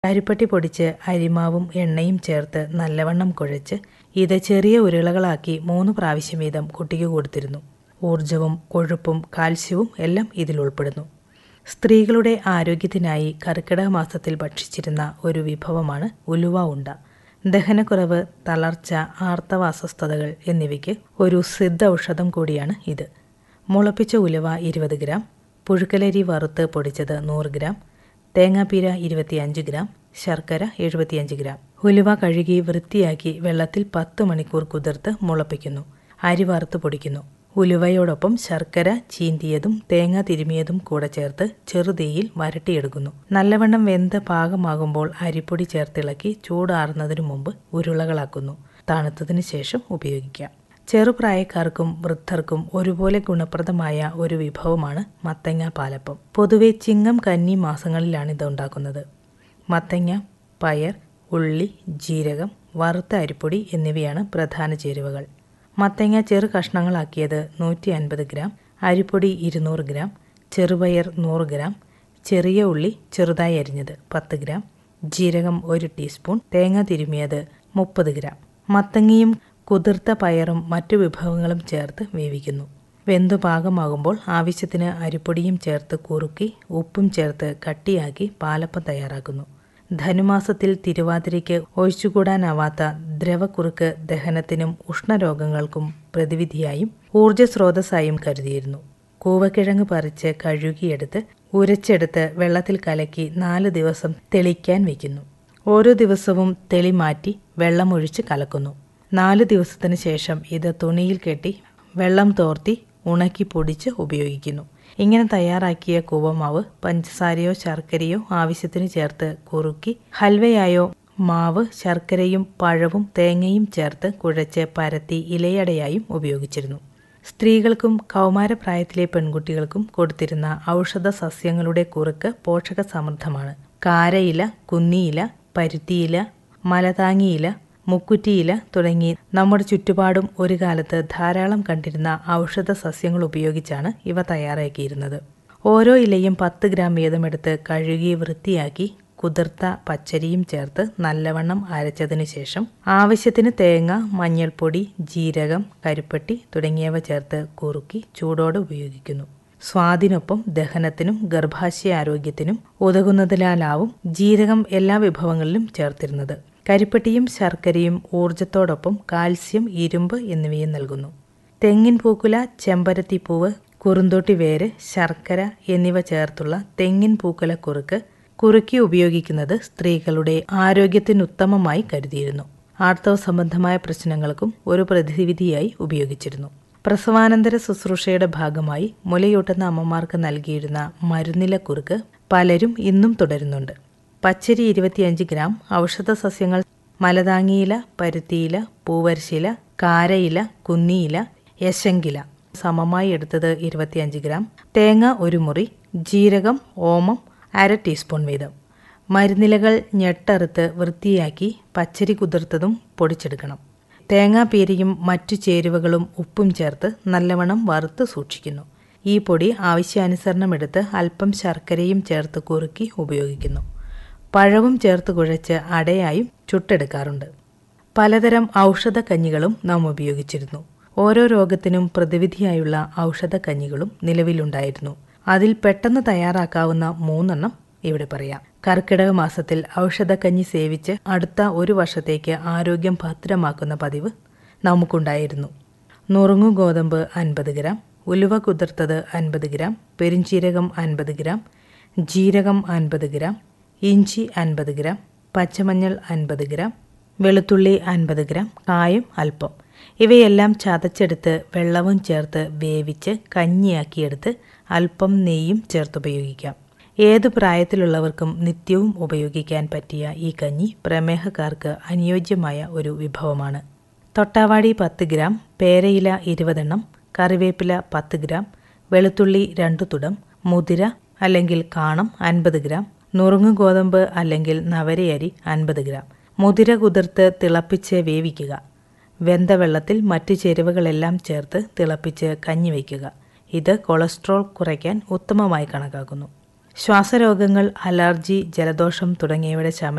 കരിപ്പട്ടി പൊടിച്ച് അരിമാവും എണ്ണയും ചേർത്ത് നല്ലവണ്ണം കുഴച്ച് ഇത് ചെറിയ ഉരുളകളാക്കി മൂന്ന് പ്രാവശ്യം വീതം കുട്ടിക്ക് കൊടുത്തിരുന്നു ഊർജവും കൊഴുപ്പും കാൽസ്യവും എല്ലാം ഇതിൽ ഉൾപ്പെടുന്നു സ്ത്രീകളുടെ ആരോഗ്യത്തിനായി കർക്കിടക മാസത്തിൽ ഭക്ഷിച്ചിരുന്ന ഒരു വിഭവമാണ് ഉലുവ ഉണ്ട ദഹനക്കുറവ് തളർച്ച ആർത്തവ അസ്വസ്ഥതകൾ എന്നിവയ്ക്ക് ഒരു സിദ്ധ ഔഷധം കൂടിയാണ് ഇത് മുളപ്പിച്ച ഉലുവ ഇരുപത് ഗ്രാം പുഴുക്കലരി വറുത്ത് പൊടിച്ചത് നൂറ് ഗ്രാം തേങ്ങാപ്പീര ഇരുപത്തിയഞ്ച് ഗ്രാം ശർക്കര എഴുപത്തിയഞ്ച് ഗ്രാം ഉലുവ കഴുകി വൃത്തിയാക്കി വെള്ളത്തിൽ പത്ത് മണിക്കൂർ കുതിർത്ത് മുളപ്പിക്കുന്നു അരി വറുത്ത് പൊടിക്കുന്നു ഉലുവയോടൊപ്പം ശർക്കര ചീന്തിയതും തേങ്ങ തിരുമിയതും കൂടെ ചേർത്ത് ചെറുതീയിൽ വരട്ടിയെടുക്കുന്നു നല്ലവണ്ണം വെന്ത് പാകമാകുമ്പോൾ അരിപ്പൊടി ചേർത്തിളക്കി ചൂടാറുന്നതിനു മുമ്പ് ഉരുളകളാക്കുന്നു തണുത്തതിനു ശേഷം ഉപയോഗിക്കാം ചെറുപ്രായക്കാർക്കും വൃദ്ധർക്കും ഒരുപോലെ ഗുണപ്രദമായ ഒരു വിഭവമാണ് മത്തങ്ങ പാലപ്പം പൊതുവെ ചിങ്ങം കന്നി മാസങ്ങളിലാണ് ഇത് ഉണ്ടാക്കുന്നത് മത്തങ്ങ പയർ ഉള്ളി ജീരകം വറുത്ത അരിപ്പൊടി എന്നിവയാണ് പ്രധാന ചേരുവകൾ മത്തങ്ങ ചെറു കഷ്ണങ്ങളാക്കിയത് നൂറ്റി അൻപത് ഗ്രാം അരിപ്പൊടി ഇരുന്നൂറ് ഗ്രാം ചെറുപയർ നൂറ് ഗ്രാം ചെറിയ ഉള്ളി ചെറുതായി അരിഞ്ഞത് പത്ത് ഗ്രാം ജീരകം ഒരു ടീസ്പൂൺ തേങ്ങ തിരുമിയത് മുപ്പത് ഗ്രാം മത്തങ്ങയും കുതിർത്ത പയറും മറ്റു വിഭവങ്ങളും ചേർത്ത് വേവിക്കുന്നു വെന്തു പാകമാകുമ്പോൾ ആവശ്യത്തിന് അരിപ്പൊടിയും ചേർത്ത് കുറുക്കി ഉപ്പും ചേർത്ത് കട്ടിയാക്കി പാലപ്പം തയ്യാറാക്കുന്നു ധനുമാസത്തിൽ തിരുവാതിരയ്ക്ക് ഒഴിച്ചുകൂടാനാവാത്ത ദ്രവക്കുറുക്ക് ദഹനത്തിനും ഉഷ്ണരോഗങ്ങൾക്കും പ്രതിവിധിയായും ഊർജ്ജ സ്രോതസ്സായും കരുതിയിരുന്നു കൂവക്കിഴങ്ങ് പറിച്ച് കഴുകിയെടുത്ത് ഉരച്ചെടുത്ത് വെള്ളത്തിൽ കലക്കി നാല് ദിവസം തെളിക്കാൻ വയ്ക്കുന്നു ഓരോ ദിവസവും തെളി മാറ്റി വെള്ളമൊഴിച്ച് കലക്കുന്നു നാല് ദിവസത്തിന് ശേഷം ഇത് തുണിയിൽ കെട്ടി വെള്ളം തോർത്തി ഉണക്കി പൊടിച്ച് ഉപയോഗിക്കുന്നു ഇങ്ങനെ തയ്യാറാക്കിയ കൂവമാവ് പഞ്ചസാരയോ ശർക്കരയോ ആവശ്യത്തിന് ചേർത്ത് കുറുക്കി ഹൽവയായോ മാവ് ശർക്കരയും പഴവും തേങ്ങയും ചേർത്ത് കുഴച്ച് പരത്തി ഇലയടയായും ഉപയോഗിച്ചിരുന്നു സ്ത്രീകൾക്കും കൗമാരപ്രായത്തിലെ പെൺകുട്ടികൾക്കും കൊടുത്തിരുന്ന ഔഷധ സസ്യങ്ങളുടെ കുറുക്ക് പോഷക സമൃദ്ധമാണ് കാരയില കുന്നിയില പരുത്തിയില മലതാങ്ങിയില മുക്കുറ്റിയില തുടങ്ങി നമ്മുടെ ചുറ്റുപാടും ഒരു കാലത്ത് ധാരാളം കണ്ടിരുന്ന ഔഷധ സസ്യങ്ങൾ ഉപയോഗിച്ചാണ് ഇവ തയ്യാറാക്കിയിരുന്നത് ഓരോ ഇലയും പത്ത് ഗ്രാം വീതമെടുത്ത് കഴുകി വൃത്തിയാക്കി കുതിർത്ത പച്ചരിയും ചേർത്ത് നല്ലവണ്ണം അരച്ചതിന് ശേഷം ആവശ്യത്തിന് തേങ്ങ മഞ്ഞൾപ്പൊടി ജീരകം കരിപ്പട്ടി തുടങ്ങിയവ ചേർത്ത് കുറുക്കി ചൂടോടെ ഉപയോഗിക്കുന്നു സ്വാദിനൊപ്പം ദഹനത്തിനും ഗർഭാശയ ആരോഗ്യത്തിനും ഉതകുന്നതിനാലാവും ജീരകം എല്ലാ വിഭവങ്ങളിലും ചേർത്തിരുന്നത് കരിപ്പട്ടിയും ശർക്കരയും ഊർജത്തോടൊപ്പം കാൽസ്യം ഇരുമ്പ് എന്നിവയും നൽകുന്നു തെങ്ങിൻ പൂക്കുല ചെമ്പരത്തിപ്പൂവ് കുറുന്തോട്ടി വേര് ശർക്കര എന്നിവ ചേർത്തുള്ള തെങ്ങിൻ പൂക്കുല കുറുക്ക് കുറുക്കി ഉപയോഗിക്കുന്നത് സ്ത്രീകളുടെ ആരോഗ്യത്തിനുത്തമമായി കരുതിയിരുന്നു ആർത്തവ സംബന്ധമായ പ്രശ്നങ്ങൾക്കും ഒരു പ്രതിവിധിയായി ഉപയോഗിച്ചിരുന്നു പ്രസവാനന്തര ശുശ്രൂഷയുടെ ഭാഗമായി മുലയൂട്ടുന്ന അമ്മമാർക്ക് നൽകിയിരുന്ന മരുന്നില കുറുക്ക് പലരും ഇന്നും തുടരുന്നുണ്ട് പച്ചരി ഇരുപത്തിയഞ്ച് ഗ്രാം ഔഷധ സസ്യങ്ങൾ മലതാങ്ങിയില പരുത്തിയില പൂവരശില കാരയില കുന്നിയില യശങ്കില സമമായി എടുത്തത് ഇരുപത്തിയഞ്ച് ഗ്രാം തേങ്ങ ഒരു മുറി ജീരകം ഓമം അര ടീസ്പൂൺ വീതം മരുന്നിലകൾ ഞെട്ടറുത്ത് വൃത്തിയാക്കി പച്ചരി കുതിർത്തതും പൊടിച്ചെടുക്കണം തേങ്ങാപ്പീരയും മറ്റു ചേരുവകളും ഉപ്പും ചേർത്ത് നല്ലവണ്ണം വറുത്ത് സൂക്ഷിക്കുന്നു ഈ പൊടി ആവശ്യാനുസരണം എടുത്ത് അല്പം ശർക്കരയും ചേർത്ത് കുറുക്കി ഉപയോഗിക്കുന്നു പഴവും ചേർത്ത് കുഴച്ച് അടയായും ചുട്ടെടുക്കാറുണ്ട് പലതരം ഔഷധ കഞ്ഞികളും നാം ഉപയോഗിച്ചിരുന്നു ഓരോ രോഗത്തിനും പ്രതിവിധിയായുള്ള ഔഷധ കഞ്ഞികളും നിലവിലുണ്ടായിരുന്നു അതിൽ പെട്ടെന്ന് തയ്യാറാക്കാവുന്ന മൂന്നെണ്ണം ഇവിടെ പറയാം കർക്കിടക മാസത്തിൽ ഔഷധക്കഞ്ഞി സേവിച്ച് അടുത്ത ഒരു വർഷത്തേക്ക് ആരോഗ്യം ഭദ്രമാക്കുന്ന പതിവ് നമുക്കുണ്ടായിരുന്നു നുറുങ്ങു ഗോതമ്പ് അൻപത് ഗ്രാം ഉലുവ കുതിർത്തത് അൻപത് ഗ്രാം പെരിഞ്ചീരകം അൻപത് ഗ്രാം ജീരകം അൻപത് ഗ്രാം ഇഞ്ചി അൻപത് ഗ്രാം പച്ചമഞ്ഞൾ അൻപത് ഗ്രാം വെളുത്തുള്ളി അൻപത് ഗ്രാം കായം അല്പം ഇവയെല്ലാം ചതച്ചെടുത്ത് വെള്ളവും ചേർത്ത് വേവിച്ച് കഞ്ഞിയാക്കിയെടുത്ത് അല്പം നെയ്യും ചേർത്തുപയോഗിക്കാം ഏതു പ്രായത്തിലുള്ളവർക്കും നിത്യവും ഉപയോഗിക്കാൻ പറ്റിയ ഈ കഞ്ഞി പ്രമേഹക്കാർക്ക് അനുയോജ്യമായ ഒരു വിഭവമാണ് തൊട്ടാവാടി പത്ത് ഗ്രാം പേരയില ഇരുപതെണ്ണം കറിവേപ്പില പത്ത് ഗ്രാം വെളുത്തുള്ളി രണ്ടു തുടം മുതിര അല്ലെങ്കിൽ കാണം അൻപത് ഗ്രാം നുറുങ്ങു ഗോതമ്പ് അല്ലെങ്കിൽ നവരയരി അൻപത് ഗ്രാം മുതിര കുതിർത്ത് തിളപ്പിച്ച് വേവിക്കുക വെന്ത വെള്ളത്തിൽ മറ്റു ചേരുവകളെല്ലാം ചേർത്ത് തിളപ്പിച്ച് കഞ്ഞി വയ്ക്കുക ഇത് കൊളസ്ട്രോൾ കുറയ്ക്കാൻ ഉത്തമമായി കണക്കാക്കുന്നു ശ്വാസരോഗങ്ങൾ അലർജി ജലദോഷം തുടങ്ങിയവയുടെ ശമനം